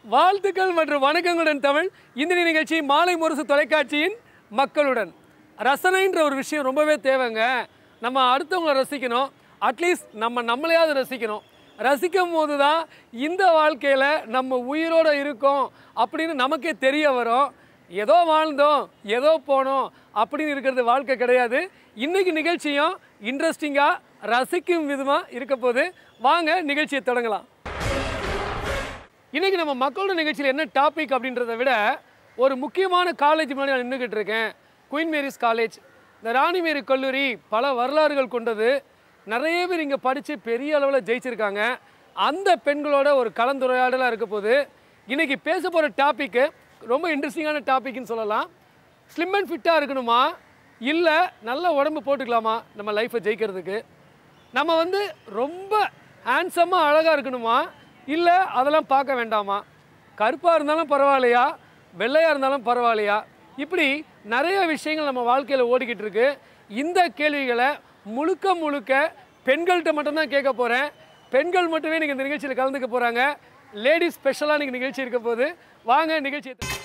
வாழ்த்துக்கள் மற்றும் வணக்கங்களுடன் தமிழ் இந்த நிகழ்ச்சி மாலை முரசு தொலைக்காட்சியின் மக்களுடன் ரசனைன்ற ஒரு விஷயம் ரொம்பவே தேவைங்க நம்ம அடுத்தவங்களை ரசிக்கணும் அட்லீஸ்ட் நம்ம நம்மளையாவது ரசிக்கணும் ரசிக்கும் போது தான் இந்த வாழ்க்கையில் நம்ம உயிரோடு இருக்கோம் அப்படின்னு நமக்கே தெரிய வரும் ஏதோ வாழ்ந்தோம் ஏதோ போனோம் அப்படின்னு இருக்கிறது வாழ்க்கை கிடையாது இன்னைக்கு நிகழ்ச்சியும் இன்ட்ரெஸ்டிங்காக ரசிக்கும் விதமாக இருக்க போது வாங்க நிகழ்ச்சியை தொடங்கலாம் இன்றைக்கி நம்ம மக்களோட நிகழ்ச்சியில் என்ன டாபிக் அப்படின்றத விட ஒரு முக்கியமான காலேஜ் முன்னாடி நான் நின்றுக்கிட்டு இருக்கேன் குயின் மேரிஸ் காலேஜ் இந்த ராணி மேரி கல்லூரி பல வரலாறுகள் கொண்டது நிறைய பேர் இங்கே படித்து பெரிய அளவில் ஜெயிச்சிருக்காங்க அந்த பெண்களோட ஒரு கலந்துரையாடலாக இருக்க போது இன்றைக்கி பேச போகிற டாப்பிக்கு ரொம்ப இன்ட்ரெஸ்டிங்கான டாபிக்னு சொல்லலாம் ஸ்லிம் அண்ட் ஃபிட்டாக இருக்கணுமா இல்லை நல்ல உடம்பு போட்டுக்கலாமா நம்ம லைஃப்பை ஜெயிக்கிறதுக்கு நம்ம வந்து ரொம்ப ஹேண்ட்ஸமாக அழகாக இருக்கணுமா இல்லை அதெல்லாம் பார்க்க வேண்டாமா கருப்பாக இருந்தாலும் பரவாயில்லையா வெள்ளையாக இருந்தாலும் பரவாயில்லையா இப்படி நிறைய விஷயங்கள் நம்ம வாழ்க்கையில் ஓடிக்கிட்டு இருக்கு இந்த கேள்விகளை முழுக்க முழுக்க பெண்கள்கிட்ட மட்டும்தான் கேட்க போகிறேன் பெண்கள் மட்டுமே நீங்கள் இந்த நிகழ்ச்சியில் கலந்துக்க போகிறாங்க லேடிஸ் ஸ்பெஷலாக நீங்கள் நிகழ்ச்சி இருக்க போது வாங்க நிகழ்ச்சியை த-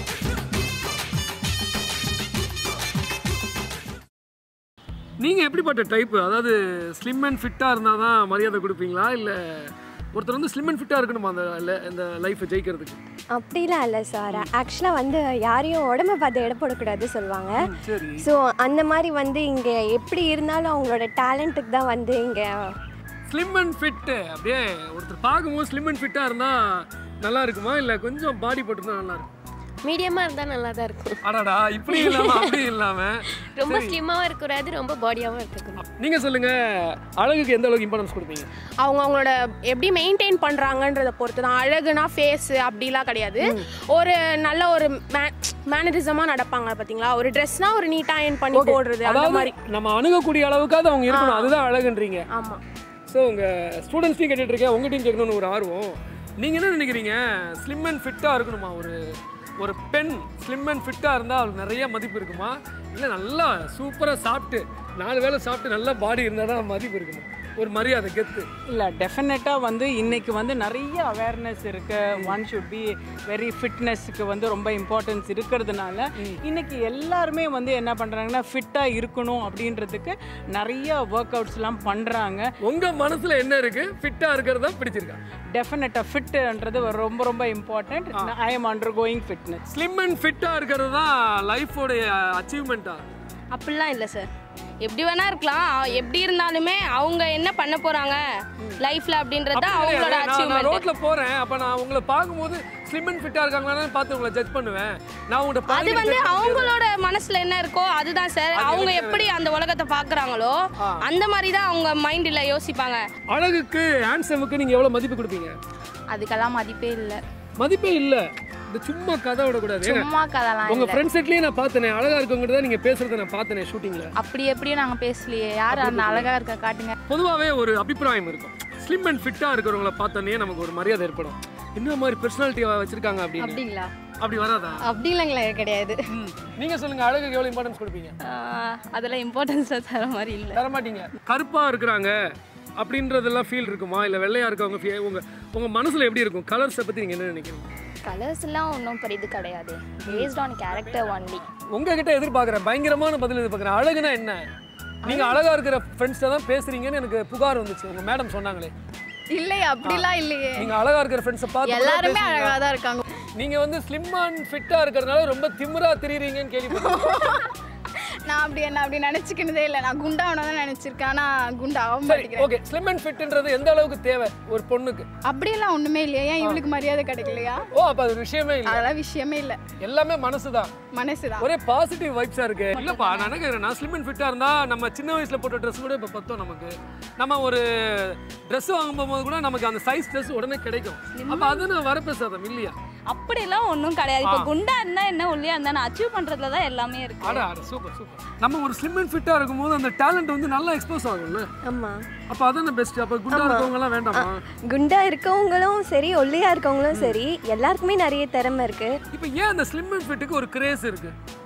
நீங்கள் எப்படிப்பட்ட டைப்பு அதாவது ஸ்லிம் அண்ட் ஃபிட்டாக இருந்தால் தான் மரியாதை கொடுப்பீங்களா இல்லை ஒருத்தர் வந்து ஸ்லிம் அண்ட் ஃபிட்டாக இருக்கணுமா அந்த ல- இந்த லைஃப்பை ஜெயிக்கிறதுக்கு அப்படிலாம் இல்லை சார் ஆக்சுவலாக வந்து யாரையும் உடம்ப பார்த்து எடை போடக்கூடாது சொல்லுவாங்க ம், சரி ஸோ அந்த மாதிரி வந்து இங்கே எப்படி இருந்தாலும் அவங்களோட டேலண்ட்டுக்கு தான் வந்து இங்கே ஸ்லிம் அண்ட் ஃபிட்டு அப்படியே ஒருத்தர் பார்க்கும்போது ஸ்லிம் அண்ட் ஃபிட்டாக இருந்தால் நல்லா இருக்குமா இல்லை கொஞ்சம் பாடி போட்டுருந்தா நல்லா இருக்கும் மீடியமாக இருந்தால் நல்லா தான் இருக்கும் அடாடா இப்படி இல்லாமல் அப்படி இல்லாமல் ரொம்ப ஸ்லிம்மாகவும் இருக்கக்கூடாது ரொம்ப பாடியாகவும் இருக்கக்கூடாது நீங்கள் சொல்லுங்கள் அழகுக்கு எந்த அளவுக்கு இம்பார்ட்டன்ஸ் கொடுப்பீங்க அவங்க அவங்களோட எப்படி மெயின்டைன் பண்ணுறாங்கன்றத பொறுத்து தான் அழகுனா ஃபேஸு அப்படிலாம் கிடையாது ஒரு நல்ல ஒரு மேனரிசமாக நடப்பாங்க பார்த்தீங்களா ஒரு ட்ரெஸ்னால் ஒரு நீட்டாக அயன் பண்ணி போடுறது அந்த அதாவது மாதிரி நம்ம அணுகக்கூடிய அளவுக்காவது அவங்க இருக்கணும் அதுதான் அழகுன்றீங்க ஆமாம் ஸோ உங்கள் ஸ்டூடெண்ட்ஸ்டையும் கேட்டுட்டு இருக்கேன் உங்கள்கிட்டையும் கேட்கணும்னு ஒரு ஆர்வம் நீங்கள் என்ன நினைக்கிறீங்க ஸ்லிம் அண்ட் ஃபிட்டாக இருக்கணுமா ஒரு ஒரு பெண் ஸ்லிம் அண்ட் ஃபிட்டாக இருந்தால் அவளுக்கு நிறைய மதிப்பு இருக்குமா இல்லை நல்லா சூப்பராக சாப்பிட்டு நாலு வேளை சாப்பிட்டு நல்ல பாடி இருந்தால் தான் மதிப்பு இருக்குமா ஒரு மரியாதை கெத்து இல்லை டெஃபினட்டாக வந்து இன்னைக்கு வந்து நிறைய அவேர்னஸ் இருக்கு ஒன் ஷுட் பி வெரி ஃபிட்னஸ்க்கு வந்து ரொம்ப இம்பார்ட்டன்ஸ் இருக்கிறதுனால இன்னைக்கு எல்லாருமே வந்து என்ன பண்ணுறாங்கன்னா ஃபிட்டாக இருக்கணும் அப்படின்றதுக்கு நிறைய ஒர்க் அவுட்ஸ்லாம் பண்ணுறாங்க உங்கள் மனசில் என்ன இருக்குது ஃபிட்டாக இருக்கிறது தான் பிடிச்சிருக்கா டெஃபினட்டாக ஃபிட்டுன்றது ரொம்ப ரொம்ப important I am undergoing fitness slim and ஃபிட்டாக இருக்கிறது தான் லைஃபோடைய அச்சீவ்மெண்ட்டாக அப்படிலாம் இல்லை சார் எப்படி வேணா இருக்கலாம் அ- எப்படி இருந்தாலுமே அவங்க என்ன பண்ண போறாங்க லைஃப்ல அப்படின்றது தான் அவங்களோட நான் அச்சீவ்மெண்ட் ரோட்ல போறேன் அப்ப நான் உங்களை பார்க்கும்போது ஸ்லிம் அண்ட் ஃபிட்டா இருக்காங்களான்னு பார்த்து உங்களை ஜட்ஜ் பண்ணுவேன் நான் உங்கள்கிட்ட அது வந்து அவங்களோட மனசுல என்ன இருக்கோ அதுதான் சார் அவங்க எப்படி அந்த உலகத்தை பாக்குறாங்களோ அந்த மாதிரி தான் அவங்க மைண்ட்ல யோசிப்பாங்க அழகுக்கு ஹேண்ட்ஸமுக்கு நீங்க எவ்வளவு மதிப்பு கொடுப்பீங்க அதுக்கெல்லாம் மதிப்பே இல்லை மதிப்பே இல்ல இந்த சும்மா கதை விடக்கூடாது ஏங்க, சும்மா கதெல்லாம் உங்க இல்லை ஃப்ரெண்ட் செட்லயே நான் பார்த்தனே அழகா இருக்கவங்க தான் நீங்க பேசுறத நான் பார்த்தனே ஷூட்டிங்ல அப்படி எப்படியே நாங்கள் பேசலையே யார் அந்த அழகா இருக்க காட்டுங்க பொதுவாகவே ஒரு அபிப்பிராயம் இருக்கும் ஸ்லிம் அண்ட் ஃபிட்டா இருக்கிறவங்கள பார்த்தோன்னே நமக்கு ஒரு மரியாதை ஏற்படும் என்ன மாதிரி பர்சனாலிட்டி வச்சிருக்காங்க அப்படின்னு அப்படிங்களா அப்படி வராதா அப்படி இல்லைங்களா கிடையாது ம். நீங்க சொல்லுங்க அழகுக்கு எவ்வளவு இம்பார்ட்டன்ஸ் கொடுப்பீங்க அதெல்லாம் இம்பார்ட்டன்ஸ் தர மாதிரி இல்லை தர மாட்டீங்க கருப்பா இருக்கிறாங்க அப்படின்றதெல்லாம் ஃபீல் இருக்குமா இல்ல வெள்ளையா இருக்கவங்க feel- உங்க உங்க மனசுல எப்படி இருக்கும் கலர்ஸை பத்தி நீங்க என்ன நினைக்கிறீங்க கலர்ஸ்லாம் ஒன்றும் பெரிய இது கிடையாது பேஸ்ட் ஆன் கேரக்டர் ஒன்லி உங்ககிட்ட எதிர்பார்க்குறேன் பயங்கரமான பதில் எதிர்பார்க்குறேன் அழகுனா என்ன நீங்க அழகா இருக்கிற ஃப்ரெண்ட்ஸ்ட தான் பேசுறீங்கன்னு எனக்கு புகார் வந்துச்சு உங்க மேடம் சொன்னாங்களே இல்லை அப்படிலாம் இல்லையே நீங்க அழகா இருக்கிற ஃப்ரெண்ட்ஸை பார்த்து எல்லாருமே அழகாக தான் இருக்காங்க நீங்க வந்து ஸ்லிம் அண்ட் ஃபிட்டா இருக்கிறதுனால ரொம்ப திமிரா திரியுறீங்கன்னு கேள்விப்பட்டேன் நான் அப்படி என்ன அப்படி நினச்சிக்கினதே இல்லை நான் குண்டாவன தான் நினச்சிருக்கேன் ஆனால் குண்டாக சரி ஓகே ஸ்லிம் அண்ட் ஃபிட்ன்றது எந்த அளவுக்கு தேவை ஒரு பொண்ணுக்கு அப்படியெல்லாம் ஒன்றுமே இல்லையா ஏன் இவளுக்கு மரியாதை கிடைக்கலையா ஓ அப்ப அது ஒரு விஷயமே இல்லை அதெல்லாம் விஷயமே இல்லை எல்லாமே மனசுதான் மனசு தான் ஒரே பாசிட்டிவ் வைப்ஸா இருக்கு இல்லப்பா நான் நினைக்கிறேன் நான் ஸ்லிம் அண்ட் ஃபிட்டா இருந்தா நம்ம சின்ன வயசுல போட்ட ட்ரெஸ் கூட இப்ப பத்தோம் நமக்கு நம்ம ஒரு ட்ரெஸ் வாங்கும்போது கூட நமக்கு அந்த சைஸ் ட்ரெஸ் உடனே கிடைக்கும் அப்ப அது நான் வரப்பிரசாதம் இல்லையா அப்படிலாம் ஒன்றும் கிடையாது இப்போ குண்டா இருந்தா என்ன ஒல்லியா இருந்தா நான் அச்சீவ் பண்றதுல தான் எல்லாமே இருக்கு அட அட சூப்பர் சூப்பர் நம்ம ஒரு ஸ்லிம் அண்ட் ஃபிட்டா இருக்கும்போது அந்த டேலண்ட் வந்து நல்லா எக்ஸ்போஸ் ஆகும்ல ஆமாம் அப்ப அதான பெஸ்ட் அப்ப குண்டா இருக்கவங்க எல்லாம் வேண்டாமா குண்டா இருக்கவங்களும் சரி ஒல்லியா இருக்கவங்களும் சரி எல்லாருக்குமே நிறைய திறமை இருக்கு இப்போ ஏன் அந்த ஸ்லிம் அண்ட் ஃபிட்டுக்கு ஒரு கிரேஸ் இருக்கு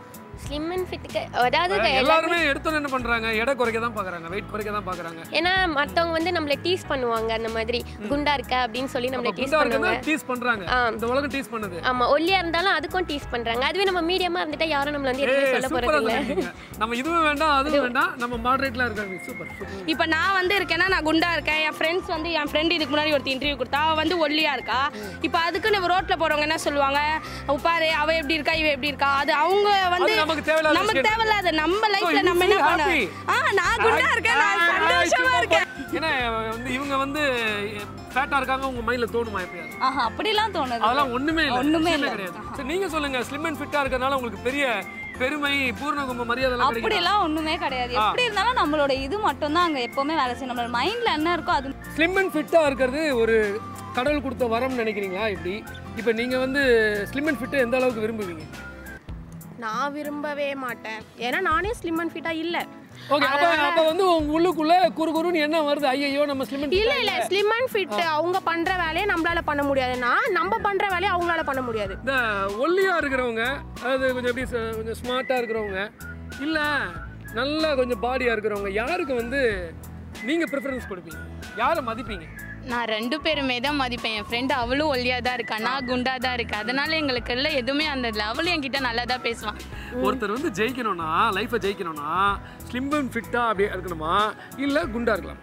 ஸ்லிம் அண்ட் ஃபிட்டுக்கு அதாவது இப்ப எல்லாருமே எல்லாருமே எடுத்தோன்னு என்ன பண்றாங்க எடை குறைக்க தான் பாக்குறாங்க வெயிட் குறைக்க தான் பாக்குறாங்க ஏன்னா மத்தவங்க வந்து நம்மள டீஸ் பண்ணுவாங்க அந்த மாதிரி குண்டா இருக்க அப்படின்னு சொல்லி நம்மள டீஸ் குண்டா பண்ணுவாங்க இருக்கிறதா டீஸ் பண்றாங்க ஆ. இந்த உலகம் டீஸ் பண்ணுது ஆமா ஒல்லியா இருந்தாலும் அதுக்கும் டீஸ் பண்றாங்க அதுவே நம்ம மீடியமா இருந்துட்டா யாரும் நம்மள வந்து எதுவுமே ஏய், சொல்ல சூப்பரா போறது இல்ல சொல்லிருக்கீங்க. நம்ம இதுவும் வேண்டாம் அதுவும் வேண்டாம் நம்ம மாடரேட்ல இருக்காங்க சூப்பர் சூப்பர் இப்போ நான் வந்து இருக்கேன்னா நான் குண்டா இருக்கேன் என் ஃப்ரெண்ட்ஸ் வந்து என் ஃப்ரெண்ட் இதுக்கு முன்னாடி ஒருத்தி இன்டர்வியூ கொடுத்தா அவ வந்து ஒல்லியா இருக்கா இப்போ அதுக்கு நம்ம ரோட்ல போறவங்க என்ன சொல்லுவாங்க "அவ பாரு அவ எப்படி இருக்கா இவ எப்படி இருக்கா அது அவங்க வந்து அது நமக்கு தேவையில்லாத நமக்கு விஷயம். தேவையில்லாத நம்ம லைஃப்ல you நம்ம என்ன feel பண்ண happy. ஆ நான் குண்டா இருக்கேன் நான் சந்தோஷமா இருக்கேன் ஏன்னா வந்து இவங்க வந்து ஃபேட்டா இருக்காங்க உங்க மைண்ட்ல தோணுமா எப்பயாவது ஆஹா அப்படிலாம் தோணுது அதெல்லாம் ஒண்ணுமே இல்ல ஒண்ணுமே விஷயமே இல்ல. கிடையாது சரி நீங்க சொல்லுங்க ஸ்லிம் அண்ட் ஃபிட்டா இருக்கறனால உங்களுக்கு பெரிய பெருமை பூர்ண கும்ப மரியாதை எல்லாம் கிடைக்குதா அப்படிலாம் ஒண்ணுமே கிடையாது எப்படி இருந்தாலும் நம்மளோட இது மட்டும் தான் அங்க எப்பவுமே வேலை செய்யும் நம்மளோட மைண்ட்ல என்ன இருக்கோ அது ஸ்லிம் அண்ட் ஃபிட்டா இருக்கிறது ஒரு கடவுள் கொடுத்த வரம் நினைக்கிறீங்களா இப்படி இப்போ நீங்க வந்து ஸ்லிம் அண்ட் ஃபிட்டை எந்த அளவுக்கு விரும்புவீங்க நான் விரும்பவே மாட்டேன் ஏன்னா நானே ஸ்லிம் அண்ட் ஃபிட்டா இல்ல ஓகே அப்ப அப்ப வந்து உங்க உள்ளுக்குள்ள குறு குறுன்னு என்ன வருது ஐயோ நம்ம ஸ்லிம் அண்ட் இல்ல இல்ல ஸ்லிம் அண்ட் ஃபிட் அவங்க பண்ற வேலையை நம்மளால பண்ண முடியாதுன்னா நம்ம பண்ற வேலையை அவங்களால பண்ண முடியாது இந்த ஒல்லியா இருக்கிறவங்க அதாவது கொஞ்சம் எப்படி சொ- கொஞ்சம் ஸ்மார்ட்டா இருக்கிறவங்க இல்ல நல்லா கொஞ்சம் பாடியா இருக்கிறவங்க யாருக்கு வந்து நீங்க ப்ரிஃபரன்ஸ் கொடுப்பீங்க யாரை மதிப்பீங்க நான் ரெண்டு பேருமே தான் மதிப்பேன் என் ஃப்ரெண்டு அவளும் ஒல்லியா தான் இருக்கா நான் குண்டா தான் இருக்கு அதனால எங்களுக்கு எல்லாம் எதுவுமே அந்த இல்லை அவளும் என்கிட்ட நல்லா தான் பேசுவான் ஒருத்தர் வந்து ஜெயிக்கணும்னா லைஃப்பை ஜெயிக்கணும்னா ஸ்லிம் அண்ட் ஃபிட்டா அப்படியே இருக்கணுமா இல்ல குண்டா இருக்கலாம்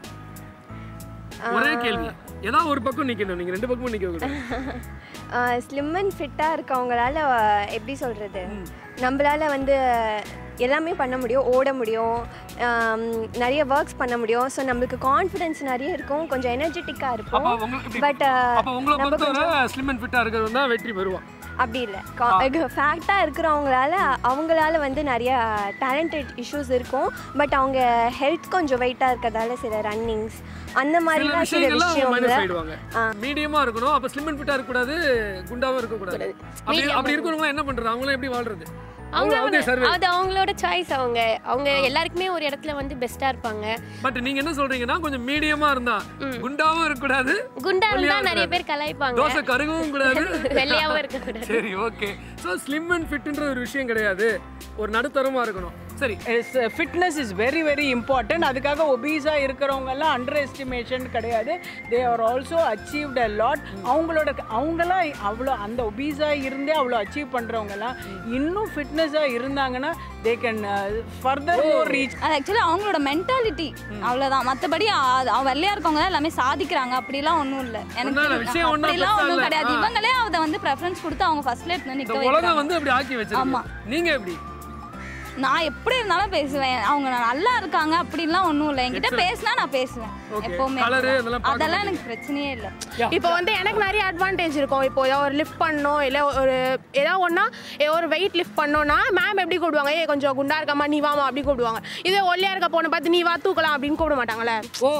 ஒரே கேள்வி ஏதாவது ஒரு பக்கம் நிக்கணும் நீங்க ரெண்டு பக்கமும் நிக்க கூடாது ஸ்லிம் அண்ட் ஃபிட்டாக இருக்கவங்களால அஹ், எப்படி சொல்கிறது நம்மளால வந்து எல்லாமே பண்ண முடியும் ஓட முடியும் ஆம், நிறைய ஒர்க்ஸ் பண்ண முடியும் ஸோ நம்மளுக்கு கான்ஃபிடென்ஸ் நிறைய இருக்கும் கொஞ்சம் எனர்ஜெட்டிக்காக அப்ப இருக்கும் உங்களுக்கு பட் அப்ப உங்களை நம்ம பொறுத்தவரை ஸ்லிம் அண்ட் ஃபிட்டா இருக்கிறது தான் வெற்றி பெறுவான் அப்படி இல்லை ஃபேக்டாக இருக்கிறவங்களால அவங்களால வந்து நிறைய டேலண்டட் இஷ்யூஸ் இருக்கும் பட் அவங்க ஹெல்த் கொஞ்சம் வெயிட்டாக இருக்கிறதால சில ரன்னிங்ஸ் அந்த சில மாதிரிலாம் சில விஷயங்கள்லாம் அவங்க மைனஸ் விஷயங்கள ஆயிடுவாங்க மீடியமா இருக்கணும் அப்ப ஸ்லிம் அண்ட் ஃபிட்டா இருக்க கூடாது குண்டாவும் இருக்க கூடாது அப்படி அப்படி இருக்கிறவங்க என்ன பண்றது அவங்களாம் எப்படி வாழ்றது அவங்க அவங்க வந்து சர்வே அது அவங்களோட சாய்ஸ் அவங்க அவங்க எல்லாருக்குமே ஒரு இடத்துல வந்து பெஸ்டா இருப்பாங்க பட் நீங்க என்ன சொல்றீங்கன்னா கொஞ்சம் மீடியமா இருந்தா குண்டாவும் இருக்க கூடாது குண்டா ஒல்லியா இருந்தா நிறைய இருக்கக்கூடாது. பேர் கலாய்ப்பாங்க தோசை கருகவும் கூடாது வெள்ளையாவும் இருக்கக்கூடாது சரி ஓகே ஸோ ஸ்லிம் அண்ட் ஃபிட்ன்ற ஒரு விஷயம் கிடையாது ஒரு நடுத்தரமா இருக்கணும் சரி fitness is very very important அதுக்காக ஒபீஸாக இருக்கிறவங்க எல்லாம் அண்டர் எஸ்டிமேஷன் கிடையாது they are also achieved a lot அவங்களோட அவங்களாம் அவ்வளோ அந்த ஒபீஸாக இருந்தே அவ்வளோ அச்சீவ் பண்ணுறவங்கலாம் இன்னும் ஃபிட்னஸாக இருந்தாங்கன்னா தே கேன் ஃபர்தர் ரீச் அது ஆக்சுவலி அவங்களோட மென்டாலிட்டி அவ்வளவுதான் மத்தபடி அ- அவ வெள்ளையா இருக்கவங்க தான் எல்லாமே சாதிக்கிறாங்க அப்படிலாம் ஒண்ணும் இல்ல எனக்கு ஒண்ணும் இல்ல, தெரிஞ்சு- விஷயம் ஒண்ணும் அப்படிலாம் பெருசா ஒண்ணும் இல்ல. கிடையாது ஆ. இவங்களே அதை வந்து ப்ரெஃபரன்ஸ் கொடுத்து அவங்க ஃபர்ஸ்ட்ல எடுத்து இந்த நிக்க உலகம் வைக்கிறாங்க வந்து அப்படி ஆக்கி வச்சிருக்கீங்க ஆமா. நீங்க எப்படி நான் எப்படி இருந்தாலும் பேசுவேன் அவங்க நல்லா இருக்காங்க அப்படிலாம் ஒண்ணும் இல்ல என்கிட்ட பேசினா நான் பேசுவேன் Okay. எப்பவுமே Colour அப்படிதான். இதெல்லாம் பார்க்க அதெல்லாம் எனக்கு பிரச்சனையே இல்ல இப்போ வந்து எனக்கு நிறைய அட்வான்டேஜ் இருக்கும் இப்போ ஏதோ ஒரு லிஃப்ட் பண்ணணும் இல்லை ஒரு ஏதோ ஒன்றா ஒரு வெயிட் லிஃப்ட் பண்ணோன்னா மேம் எப்படி கூப்பிடுவாங்க ஏ கொஞ்சம் குண்டா இருக்கமா நீ வாமா அப்படி கூப்பிடுவாங்க இதே ஒல்லியா இருக்க பொண்ணை பார்த்து நீ வா தூக்கலாம் அப்படின்னு கூப்பிட மாட்டாங்களே ஓ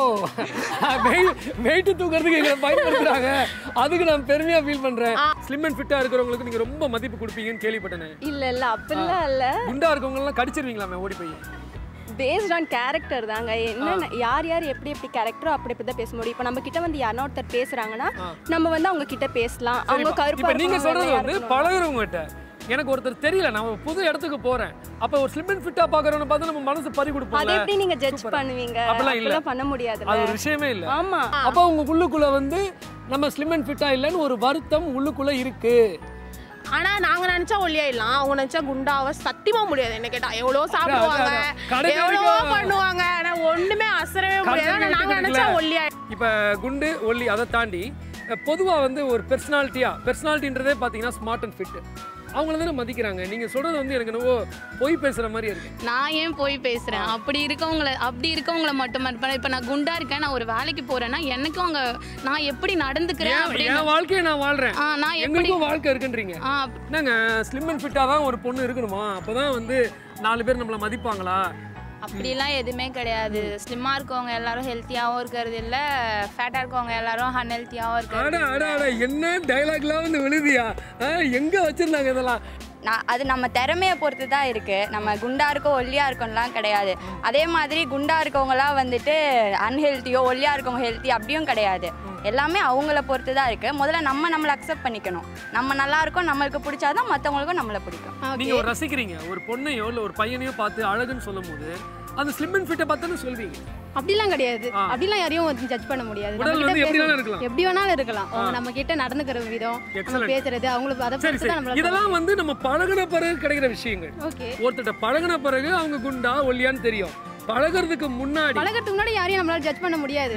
வெயிட் தூக்குறதுக்கு எங்களை பயன்படுத்துறாங்க அதுக்கு நான் பெருமையா ஃபீல் பண்றேன் ஸ்லிம் அண்ட் ஃபிட்டா இருக்கிறவங்களுக்கு நீங்க ரொம்ப மதிப்பு கொடுப்பீங்கன்னு கேள்விப்பட்டேன் இல்ல இல்ல அப்படிலாம் இல்ல குண்டா இருக்கவங்க எல்லாம் கடிச்சிருவீங்களாமே ஓடி போய் பேஸ்ட் ஆன் கேரக்டர் தாங்க என்ன யார் யார் எப்படி எப்படி கேரக்டரோ அப்படி அப்படி தான் பேச முடியும் இப்போ நம்ம கிட்ட வந்து யாரோ ஒருத்தர் பேசுறாங்கன்னா நம்ம வந்து அவங்க கிட்ட பேசலாம் அவங்க கருப்பா இப்ப நீங்க இருக்கணும், சொல்றது வெள்ளையா வந்து இருக்கணும். பழகுறவங்ககிட்ட எனக்கு ஒருத்தர் தெரியல நான் ஒரு புது இடத்துக்கு போறேன் அப்ப ஒரு ஸ்லிம் அண்ட் ஃபிட்டா பாக்குறவன பார்த்து நம்ம மனசு பறி அதை கொடுப்போம் எப்படி நீங்க ஜட்ஜ் பண்ணுவீங்க அப்படிலாம் இல்ல. அப்படிலாம் பண்ண முடியாதுல்ல அது ஒரு விஷயமே இல்ல ஆமா அப்ப உங்க உள்ளுக்குள்ள வந்து நம்ம ஸ்லிம் அண்ட் ஃபிட்டா இல்லைன்னு ஒரு வருத்தம் உள்ளுக்குள்ள இருக்கு ஆனா நாங்க நினைச்சா ஒல்லியாயிடலாம் அவங்க நினைச்சா குண்டாவ சத்தியமா முடியாது என்ன கேட்டா எவ்வளவு சாப்பிடுவாங்க அதான், அதான். கடைசி எவ்வளவோ வரைக்கும் பண்ணுவாங்க ஆனா ஒண்ணுமே அசரவே முடியாது ஆனா நாங்க நினைச்சா ஒல்லியா இப்ப குண்டு ஒல்லி அதை தாண்டி அஹ், பொதுவா வந்து ஒரு பெர்சனாலிட்டியா பெர்சனாலிட்டின்றதே பாத்தீங்கன்னா ஸ்மார்ட் அண்ட் ஃபிட் அவங்கள தானே மதிக்கிறாங்க நீங்க சொல்றது வந்து எனக்கு என்னவோ பொய் பேசுற மாதிரி இருக்கு நான் ஏன் போய் பேசுறேன் அப்படி இருக்கவங்கள அப்படி இருக்கவங்கள மட்டும் இருப்பேன் இப்போ நான் குண்டா இருக்கேன் நான் ஒரு வேலைக்கு போறேன்னா எனக்கும் அங்க நான் எப்படி நடந்துக்கிறேன் என் அப்படின்னு என் வாழ்க்கையை நான் வாழ்றேன் ஆ, நான் எப்படி எங்களுக்கும் வாழ்க்கை இருக்குன்றீங்க ஆ, என்னங்க ஸ்லிம் அண்ட் ஃபிட்டா தான் ஒரு பொண்ணு இருக்கணுமா அப்பதான் வந்து நாலு பேர் நம்மள மதிப்பாங்களா அப்படிலாம் எதுவுமே கிடையாது ஸ்லிம்மா இருக்கவங்க எல்லாரும் ஹெல்த்தியாவும் இருக்கிறது இல்ல ஃபேட்டா இருக்கவங்க எல்லாரும் அன்ஹெல்த்தியாவும் அட அட அட என்ன டைலாக்லாம் வந்து விழுதியா ஆ, எங்க வச்சிருந்தாங்க இதெல்லாம் நான் அது நம்ம திறமையை பொறுத்து தான் இருக்கு நம்ம குண்டா இருக்கோ ஒல்லியா இருக்கோம்லாம் கிடையாது அதே மாதிரி குண்டா இருக்கவங்கலாம் வந்துட்டு அன்ஹெல்த்தியோ ஒல்லியா இருக்கவங்க ஹெல்த்தி அப்படியும் கிடையாது எல்லாமே அவங்கள பொறுத்து தான் இருக்குது முதல்ல நம்ம நம்மளை அக்செப்ட் பண்ணிக்கணும் நம்ம நல்லா இருக்கோம் நம்மளுக்கு பிடிச்சாதான் மற்றவங்களுக்கும் நம்மளை பிடிக்கும் நீங்க ஒரு ரசிக்கிறீங்க ஒரு பொண்ணையோ இல்ல ஒரு பையனையோ பார்த்து அழகுன்னு சொல்லும் போது அந்த ஸ்லிம் அண்ட் ஃபிட்டை பார்த்தானே சொல்வீங்க அப்படிலாம் கிடையாது ஆ. அப்படிலாம் யாரையும் ஜட்ஜ் பண்ண முடியாது உடல் நம்ம வந்து கிட்ட எப்படி பேச- வேணாலும் இருக்கலாம். எப்படி வேணாலும் இருக்கலாம் அவங்க ஆ. நம்ம கிட்ட நடந்துக்கிற விதம் நம்ம Excellent. பேசுறது அவங்களுக்கு அதை சரி பொறுத்து சரி தான் நம்மள இதெல்லாம் வந்து நம்ம பழகுன பிறகு கிடைக்கிற விஷயங்கள் ஓகே ஒருத்தர்ட்ட பழகுன பிறகு அவங்க குண்டா ஒல்லியான்னு தெரியும் பழகுறதுக்கு முன்னாடி பழகிறதுக்கு முன்னாடி யாரையும் நம்மளால ஜட்ஜ் பண்ண முடியாது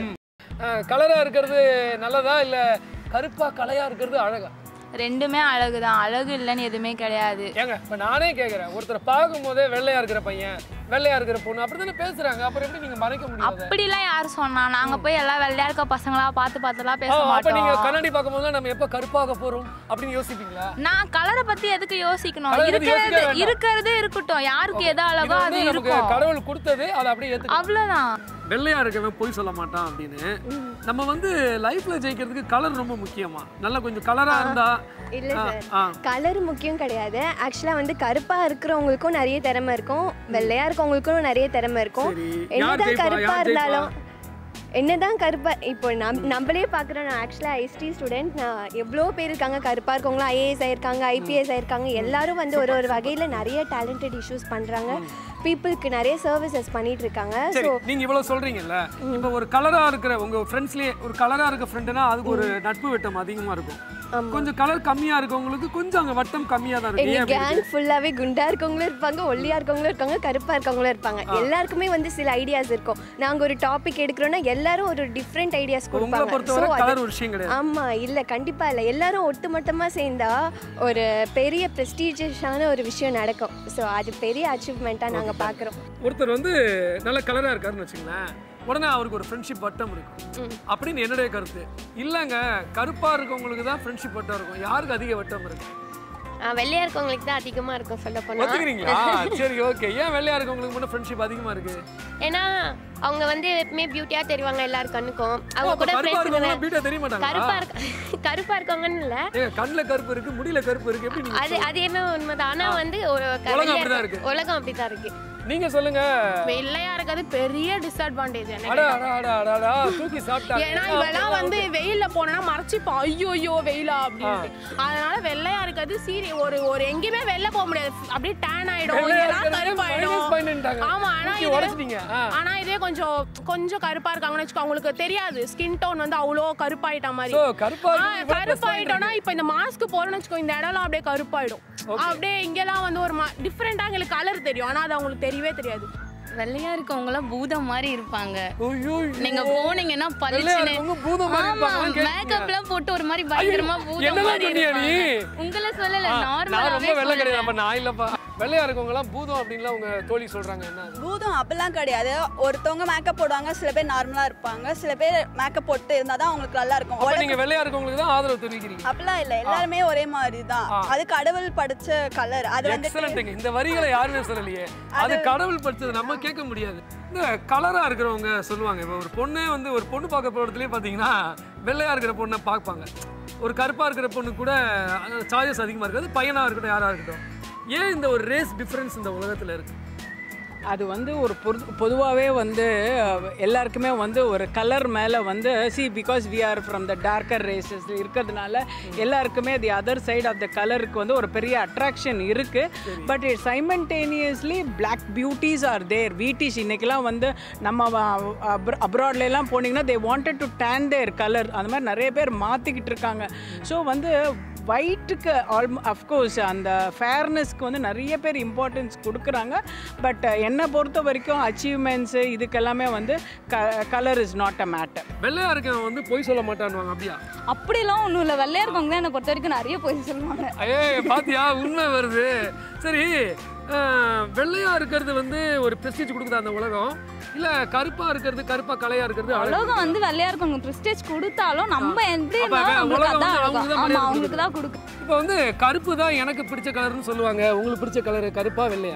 கலரா இருக்கிறது நல்லதா இல்ல கருப்பா கலையா இருக்கிறது அழகா ரெண்டுமே அழகு தான் அழகு இல்லைன்னு எதுவுமே கிடையாது ஏங்க இப்ப நானே கேக்குறேன் ஒருத்தரை பார்க்கும் போதே வெள்ளையா இருக்கிற பையன் வெள்ளையா இருக்கிற பொண்ணு அப்படி தானே பேசுறாங்க அப்புறம் எப்படி நீங்க மறைக்க முடியாது அப்படிலாம் யார் சொன்னா நாங்க போய் எல்லாம் வெள்ளையா இருக்க பசங்களா பார்த்து பார்த்துலாம் பேச அப்ப நீங்க மாட்டோம் கண்ணாடி பார்க்கும்போது தான் நம்ம எப்ப கருப்பாக போறோம் அப்படின்னு யோசிப்பீங்களா நான் கலரை பத்தி எதுக்கு யோசிக்கணும் கலரை பத்தி யோசிக்கவே இருக்கிறது வேண்டாம். இருக்கிறது இருக்கட்டும் யாருக்கு எது இது அழகோ வந்து அது நமக்கு இருக்கும் கடவுள் கொடுத்தது அதை அப்படியே ஏத்துக்கணும் அவ்வளவுதான் வெள்ளையா இருக்கவன் பொய் சொல்ல மாட்டான் அப்படின்னு நம்ம வந்து லைஃப்ல ஜெயிக்கிறதுக்கு கலர் ரொம்ப முக்கியமா நல்லா கொஞ்சம் கலரா இருந்தா இல்லை ஆ, சார் ஆ. கலர் முக்கியம் கிடையாது ஆக்சுவலாக வந்து கருப்பாக இருக்கிறவங்களுக்கும் நிறைய திறமை இருக்கும் வெள்ளையாக இருக்கவங்களுக்கும் நிறைய திறமை இருக்கும் சரி. யார் என்னதான் ஜெயிப்பா? கருப்பாக யார் ஜெயிப்பா? இருந்தாலும் என்னதான் கருப்பா இப்போ நம் நம்மளே பார்க்குறோம் நான் ஆக்சுவலாக ஐஎஸ்டி ஸ்டூடெண்ட் நான் எவ்வளோ பேர் இருக்காங்க கருப்பாக இருக்கவங்களும் ஐஏஎஸ் ஆயிருக்காங்க ஐபிஎஸ் ஆயிருக்காங்க எல்லாரும் வந்து ஒரு ஒரு வகையில் நிறைய டேலண்டட் இஷ்யூஸ் பண்ணுறாங்க பீப்புளுக்கு நிறைய சர்வீசஸ் பண்ணிட்டு இருக்காங்க சரி ஸோ நீங்க இவ்வளவு சொல்றீங்கல்ல இப்போ ஒரு கலரா இருக்கிற உங்க ஃப்ரெண்ட்ஸ்லயே ஒரு கலரா இருக்க ஃப்ரெண்டுனா அதுக்கு ஒரு நட்பு வட்டம் அதிகமா இருக்கும் கொஞ்சம் கலர் கம்மியா இருக்கவங்களுக்கு கொஞ்சம் அங்க வட்டம் கம்மியா தான் இருக்கு எங்க ஏன் அப்படி கேங் இருக்கு? ஃபுல்லாவே குண்டா இருக்கவங்களும் இருப்பாங்க ஒல்லியா இருக்கவங்களும் இருக்காங்க கருப்பா இருக்கவங்களும் இருப்பாங்க எல்லாருக்குமே வந்து சில ஐடியாஸ் இருக்கும் நாங்க ஒரு டாபிக் எடுக்கிறோம்னா எல்லாரும் ஒரு டிஃப்ரெண்ட் ஐடியாஸ் உங்களை கொடுப்பாங்க பொறுத்தவரை So, அது- கலர் ஒரு விஷயம் கிடையாது ஆமா இல்ல கண்டிப்பா இல்ல எல்லாரும் ஒட்டுமொத்தமா சேர்ந்தா ஒரு பெரிய ப்ரெஸ்டீஜியஸான ஒரு விஷயம் நடக்கும் ஸோ அது பெரிய அச்சீவ்மெண்ட்டா நாங்க பாக்குறோம் ஒருத்தர் வந்து நல்ல கலரா இருக்காருன்னு வச்சுங்களேன் உடனே அவருக்கு ஒரு ஃப்ரெண்ட்ஷிப் வட்டம் இருக்கும் அப்படின்னு என்னுடைய கருத்து இல்லைங்க கருப்பா இருக்கவங்களுக்கு தான் ஃப்ரெண்ட்ஷிப் வட்டம் இருக்கும் யாருக்கு அதிக வட்டம் இருக்கு ஆ, வெள்ளையா இருக்கவங்களுக்கு தான் அதிகமா இருக்கும் சொல்ல போனா ஒத்துக்கிறீங்களா சரி ஓகே ஏன் வெள்ளையா இருக்கவங்களுக்கு மட்டும் ஃப்ரெண்ட்ஷிப் அதிகமா இருக்கு ஏன்னா அவங்க வந்து எப்பவுமே பியூட்டியா தெரிவாங்க எல்லார் கண்ணுக்கும் அவங்க அப்ப கூட கருப்பா இருக்கவங்க ஃப்ரெண்ட்ஸ் பியூட்டியா தெரிய மாட்டாங்களா கருப்பா இருக்க கருப்பா இருக்கவங்கன்னு இல்ல ஏங்க கண்ணுல கருப்பு இருக்கு முடியல கருப்பு இருக்கு எப்படி நீங்க அது அது என்ன உண்மைதான் ஆனா வந்து ஒரு க- உலகம் வெள்ளையா அப்படிதான் இருக்க- இருக்கு. உலகம் அப்படிதான் இருக்கு நீங்க சொல்லுங்க வெள்ளையா இருக்கிறது பெரிய டிஸ்அட்வான்டேஜ் அட எனக்கு அட அட அட அட தூக்கி சாப்பிட்டாங்க ஏன்னா இவெல்லாம் வந்து வெயில்ல போனா மறைச்சிப்பா ஐயோ ஐயோ வெயிலா அப்படின்னு அதனால வெள்ளையா இருக்கிறது சீரி ஒரு ஒரு எங்கேயுமே வெளில போக முடியாது அப்படியே டேன் ஆயிடும் வெள்ளையா இதெல்லாம் இருக்கிறது கருப்பாயிடும் minus point-ன்ட்டாங்க. ஆமா ஆனா தூக்கி இது உடைச்சிட்டீங்க. ஆ. ஆனா இதே கொஞ்சம் கொஞ்சம் கருப்பா இருக்காங்கன்னு வச்சுக்கோ அவங்களுக்கு தெரியாது ஸ்கின் டோன் வந்து அவ்வளோ கருப்பாயிட்ட மாதிரி So, கருப்பா ஆ, இருக்கவங்க இவ்வளவு plus point கருப்பாயிட்டோம்னா இப்போ இந்த மாஸ்க் போறோம்னு வச்சுக்கோ இந்த இடம்லாம் அப்படியே கருப்பாயிடும் அப்படியே இங்கெல்லாம் வந்து ஒரு டிஃப்ரெண்டா எங்களுக்கு கலர் தெரியும் ஆனா அது அவங்களுக்கு தெரியவே தெரியாது வெள்ளையா இருக்கவங்களாம் பூதம் மாதிரி இருப்பாங்க ஐயோ, நீங்க ஐயோ. போனீங்கன்னா வெள்ளையா பளிச்சுன்னு இருக்கவங்க பூதம் மாதிரி ஆமா இருப்பாங்கன்னு கேட்டீங்க. மேக்கப்லாம் போட்டு ஒரு மாதிரி பயங்கரமா பூதம் என்னதான் மாதிரி சொன்னியா நீ? இருப்பாங்க உங்களை சொல்லல ஆ, நான் ரொம்ப நார்மலாவே வெள்ளை கிடையாது சொல்றேன் அப்ப நான் இல்லப்பா வெள்ளையா இருக்கவங்க எல்லாம் பூதம் அப்படின்லாம் உங்க தோழி சொல்றாங்க என்ன அது? பூதம் அப்படிலாம் கிடையாது ஒருத்தவங்க மேக்கப் போடுவாங்க சில பேர் நார்மலா இருப்பாங்க சில பேர் மேக்கப் போட்டு இருந்தா தான் அவங்களுக்கு நல்லா இருக்கும் அப்ப உலகம் நீங்க வெள்ளையா இருக்கவங்களுக்கு தான் ஆதரவு தெரிவிக்கிறீங்க அப்படிலாம் இல்ல எல்லாருமே ஒரே மாதிரி தான் அது கடவுள் படைச்ச கலர் அது வந்துட்டு எக்ஸலண்ட்ங்க இந்த வரிகளை யாருமே சொல்லலையே அது கடவுள் படிச்சது நம்ம கேட்க முடியாது இந்த கலரா இருக்கிறவங்க சொல்லுவாங்க இப்போ ஒரு பொண்ணே வந்து ஒரு பொண்ணு பார்க்க போறதுலயே பாத்தீங்கன்னா வெள்ளையா இருக்கிற பொண்ணை பார்ப்பாங்க ஒரு கருப்பா இருக்கிற பொண்ணு கூட சார்ஜஸ் அதிகமா இருக்காது பையனா இருக்கட்டும் யாரா இருக்கட்டும் ஏன் இந்த ஒரு ரேஸ் டிஃபரன்ஸ் இந்த உலகத்துல இருக்கு அது வந்து ஒரு பொது பொதுவாகவே வந்து அஹ், எல்லாருக்குமே வந்து ஒரு கலர் மேலே வந்து see because we are from the darker races இருக்கிறதுனால எல்லாருக்குமே the other side of the கலருக்கு வந்து ஒரு பெரிய அட்ராக்ஷன் இருக்குது but it simultaneously black beauties are there வீட்டிஸ் இன்னைக்கெல்லாம் வந்து நம்ம அப்ராட்லாம் போனீங்கன்னா they wanted to tan their colour அந்த மாதிரி நிறைய பேர் மாற்றிக்கிட்டு இருக்காங்க ஸோ வந்து ஒயிட்டுக்கு ஆல்மோ அஃப்கோர்ஸ் அந்த ஃபேர்னஸ்க்கு வந்து நிறைய பேர் இம்பார்ட்டன்ஸ் கொடுக்குறாங்க பட் என்னை பொறுத்த வரைக்கும் அச்சீவ்மெண்ட்ஸு இதுக்கெல்லாமே வந்து க colour is not a matter வெள்ளையா இருக்கவன் வந்து பொய் சொல்ல மாட்டான்வாங்க அப்படியா அப்படிலாம் ஒன்றும் இல்லை வெள்ளையா இருக்கவங்க தான் என்னை பொறுத்த வரைக்கும் நிறைய போய் சொல்லுவாங்க ஏ பாத்தியா உண்மை வருது சரி அஹ், வெள்ளையா இருக்கிறது வந்து ஒரு பிரஸ்டீஜ் கொடுக்குதா அந்த உலகம் இல்ல கருப்பா இருக்கிறது கருப்பா கலையா இருக்கிறது அழகு உலகம் வந்து வெள்ளையா இருக்கவங்க ப்ரெஸ்டேஜ் கொடுத்தாலும் நம்ம எப்படி அப்ப இருந்தாலும் நம்மளுக்கு உலகம் அதான் வந்து அழகம். அவங்களுக்கு தான் ஆமா மரியாதை அவங்களுக்கு தான் கொடுக்குது. கொடுக்கும் இப்போ வந்து கருப்பு தான் எனக்கு பிடிச்ச கலர்னு சொல்லுவாங்க உங்களுக்கு பிடிச்ச கலர் கருப்பா வெள்ளையா